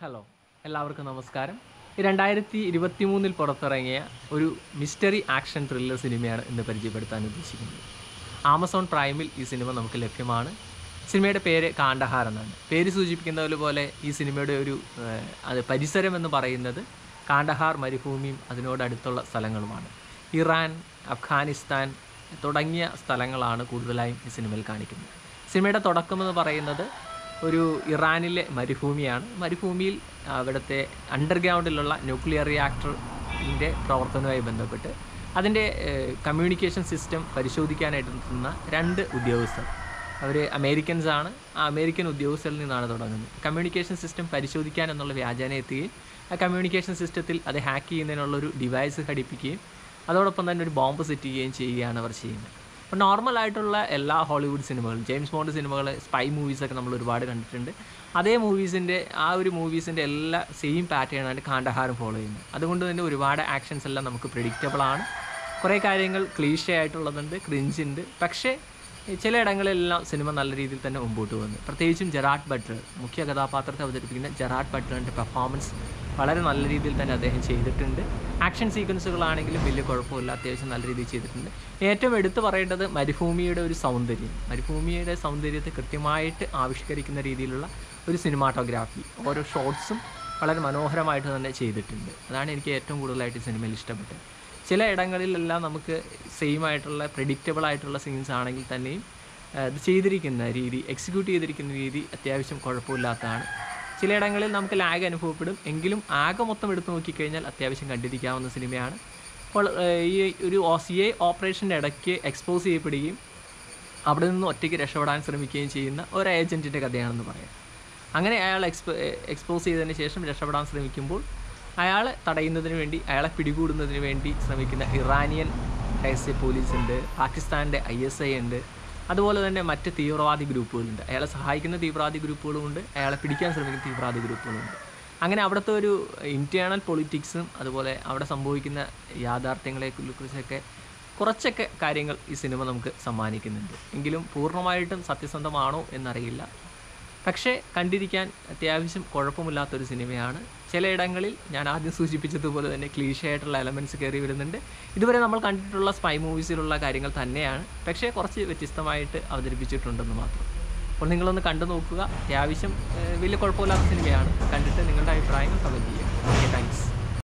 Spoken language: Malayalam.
ഹലോ എല്ലാവർക്കും നമസ്കാരം രണ്ടായിരത്തി ഇരുപത്തി മൂന്നിൽ പുറത്തിറങ്ങിയ ഒരു മിസ്റ്ററി ആക്ഷൻ ത്രില്ലർ സിനിമയാണ് ഇന്ന് പരിചയപ്പെടുത്താൻ ഉദ്ദേശിക്കുന്നത് ആമസോൺ പ്രൈമിൽ ഈ സിനിമ നമുക്ക് ലഭ്യമാണ് സിനിമയുടെ പേര് കാണ്ടഹാർ എന്നാണ് പേര് സൂചിപ്പിക്കുന്ന പോലെ ഈ സിനിമയുടെ ഒരു ഏഹ്, അത് പരിസരം എന്ന് പറയുന്നത് കാണ്ടഹാർ മരുഭൂമിയും അതിനോടടുത്തുള്ള സ്ഥലങ്ങളുമാണ് ഇറാൻ അഫ്ഗാനിസ്ഥാൻ തുടങ്ങിയ സ്ഥലങ്ങളാണ് കൂടുതലായും ഈ സിനിമയിൽ കാണിക്കുന്നത് സിനിമയുടെ തുടക്കമെന്ന് പറയുന്നത് ഒരു ഇറാനിലെ മരുഭൂമിയാണ് മരുഭൂമിയിൽ അവിടുത്തെ അണ്ടർഗ്രൗണ്ടിലുള്ള ന്യൂക്ലിയർ റിയാക്ടറിൻ്റെ പ്രവർത്തനവുമായി ബന്ധപ്പെട്ട് അതിൻ്റെ കമ്മ്യൂണിക്കേഷൻ സിസ്റ്റം പരിശോധിക്കാനായിട്ട് നിൽക്കുന്ന രണ്ട് ഉദ്യോഗസ്ഥർ അവർ അമേരിക്കൻസ് ആണ് ആ അമേരിക്കൻ ഉദ്യോഗസ്ഥരിൽ നിന്നാണ് തുടങ്ങുന്നത് കമ്മ്യൂണിക്കേഷൻ സിസ്റ്റം പരിശോധിക്കാൻ എന്നുള്ള വ്യാജന എത്തുകയും ആ കമ്മ്യൂണിക്കേഷൻ സിസ്റ്റത്തിൽ അത് ഹാക്ക് ചെയ്യുന്നതിനുള്ളൊരു ഡിവൈസ് ഘടിപ്പിക്കുകയും അതോടൊപ്പം തന്നെ ഒരു ബോംബ് സെറ്റ് ചെയ്യുകയും ചെയ്യുകയാണ് അവർ ചെയ്യുന്നത് അപ്പോൾ നോർമൽ ആയിട്ടുള്ള എല്ലാ ഹോളിവുഡ് സിനിമകളും ജെയിംസ് ബോണ്ട് സിനിമകൾ സ്പൈ മൂവീസൊക്കെ നമ്മൾ ഒരുപാട് കണ്ടിട്ടുണ്ട് അതേ മൂവീസിൻ്റെ ആ ഒരു മൂവീസിൻ്റെ എല്ലാ സെയിം പാറ്റേണാണ് കാണ്ടഹാരം ഫോളോ ചെയ്യുന്നത് അതുകൊണ്ട് തന്നെ ഒരുപാട് ആക്ഷൻസ് എല്ലാം നമുക്ക് പ്രിഡിക്റ്റബിൾ ആണ് കുറേ കാര്യങ്ങൾ ക്ലീഷ ആയിട്ടുള്ളതുണ്ട് ക്രിഞ്ച് ഉണ്ട് പക്ഷേ ചില ഇടങ്ങളിലെല്ലാം സിനിമ നല്ല രീതിയിൽ തന്നെ മുമ്പോട്ട് വന്നു പ്രത്യേകിച്ചും ജെറാഡ് ബട്ട്ലർ മുഖ്യ കഥാപാത്രത്തെ അവതരിപ്പിക്കുന്ന ജെറാഡ് ബട്ട്ലറിൻ്റെ പെർഫോമൻസ് വളരെ നല്ല രീതിയിൽ തന്നെ അദ്ദേഹം ചെയ്തിട്ടുണ്ട് ആക്ഷൻ സീക്വൻസുകളാണെങ്കിലും വലിയ കുഴപ്പമില്ല അത്യാവശ്യം നല്ല രീതിയിൽ ചെയ്തിട്ടുണ്ട് ഏറ്റവും എടുത്തു പറയേണ്ടത് മരുഭൂമിയുടെ ഒരു സൗന്ദര്യം മരുഭൂമിയുടെ സൗന്ദര്യത്തെ കൃത്യമായിട്ട് ആവിഷ്കരിക്കുന്ന രീതിയിലുള്ള ഒരു സിനിമാറ്റോഗ്രാഫി ഓരോ ഷോട്ട്സും വളരെ മനോഹരമായിട്ട് തന്നെ ചെയ്തിട്ടുണ്ട് അതാണ് എനിക്ക് ഏറ്റവും കൂടുതലായിട്ട് ഈ സിനിമയിൽ ഇഷ്ടപ്പെട്ടത് ചില ഇടങ്ങളിലെല്ലാം നമുക്ക് സെയിം ആയിട്ടുള്ള പ്രെഡിക്റ്റബിൾ ആയിട്ടുള്ള സീൻസ് ആണെങ്കിൽ തന്നെയും ആ, ഇത് ചെയ്തിരിക്കുന്ന രീതി എക്സിക്യൂട്ട് ചെയ്തിരിക്കുന്ന രീതി അത്യാവശ്യം കുഴപ്പമില്ലാത്തതാണ് ചിലയിടങ്ങളിൽ നമുക്ക് ലാഗ് അനുഭവപ്പെടും എങ്കിലും ആകെ മൊത്തം എടുത്തു നോക്കിക്കഴിഞ്ഞാൽ അത്യാവശ്യം കണ്ടിരിക്കാവുന്ന സിനിമയാണ് അപ്പോൾ ആ, ഈ ഒരു സി എ ഓപ്പറേഷൻ്റെ ഇടയ്ക്ക് എക്സ്പോസ് ചെയ്യപ്പെടുകയും അവിടെ നിന്ന് ഒറ്റയ്ക്ക് രക്ഷപ്പെടാൻ ശ്രമിക്കുകയും ചെയ്യുന്ന ഒരു ഏജൻറ്റിൻ്റെ കഥയാണെന്ന് പറയാം അങ്ങനെ അയാൾ എക്സ്പോ എക്സ്പോസ് ചെയ്തതിന് ശേഷം രക്ഷപ്പെടാൻ ശ്രമിക്കുമ്പോൾ അയാളെ തടയുന്നതിന് വേണ്ടി അയാളെ പിടികൂടുന്നതിന് വേണ്ടി ശ്രമിക്കുന്ന ഇറാനിയൻ രഹസ്യ പോലീസ് ഉണ്ട് പാകിസ്ഥാൻ്റെ ഐ എസ് ഐ ഉണ്ട് അതുപോലെ തന്നെ മറ്റ് തീവ്രവാദി ഗ്രൂപ്പുകളുണ്ട് അയാളെ സഹായിക്കുന്ന തീവ്രവാദി ഗ്രൂപ്പുകളുമുണ്ട് അയാളെ പിടിക്കാൻ ശ്രമിക്കുന്ന തീവ്രവാദി ഗ്രൂപ്പുകളുണ്ട് അങ്ങനെ അവിടുത്തെ ഒരു ഇൻറ്റേർണൽ പൊളിറ്റിക്സും അതുപോലെ അവിടെ സംഭവിക്കുന്ന യാഥാർത്ഥ്യങ്ങളെ കുറിച്ചൊക്കെ കുറച്ചൊക്കെ കാര്യങ്ങൾ ഈ സിനിമ നമുക്ക് സമ്മാനിക്കുന്നുണ്ട് എങ്കിലും പൂർണ്ണമായിട്ടും സത്യസന്ധമാണോ എന്നറിയില്ല പക്ഷേ കണ്ടിരിക്കാൻ അത്യാവശ്യം കുഴപ്പമില്ലാത്തൊരു സിനിമയാണ് ചിലയിടങ്ങളിൽ ഞാൻ ആദ്യം സൂചിപ്പിച്ചതുപോലെ തന്നെ ക്ലീഷയായിട്ടുള്ള എലമെൻറ്റ്സ് കയറി വരുന്നുണ്ട് ഇതുവരെ നമ്മൾ കണ്ടിട്ടുള്ള സ്പൈ മൂവീസിലുള്ള കാര്യങ്ങൾ തന്നെയാണ് പക്ഷേ കുറച്ച് വ്യത്യസ്തമായിട്ട് അവതരിപ്പിച്ചിട്ടുണ്ടെന്ന് മാത്രം അപ്പോൾ നിങ്ങളൊന്ന് കണ്ടു നോക്കുക അത്യാവശ്യം ഏഹ്, വലിയ കുഴപ്പമില്ലാത്ത സിനിമയാണ് കണ്ടിട്ട് നിങ്ങളുടെ അഭിപ്രായങ്ങൾ കമൻറ്റ് ചെയ്യുക ഓക്കെ താങ്ക്സ്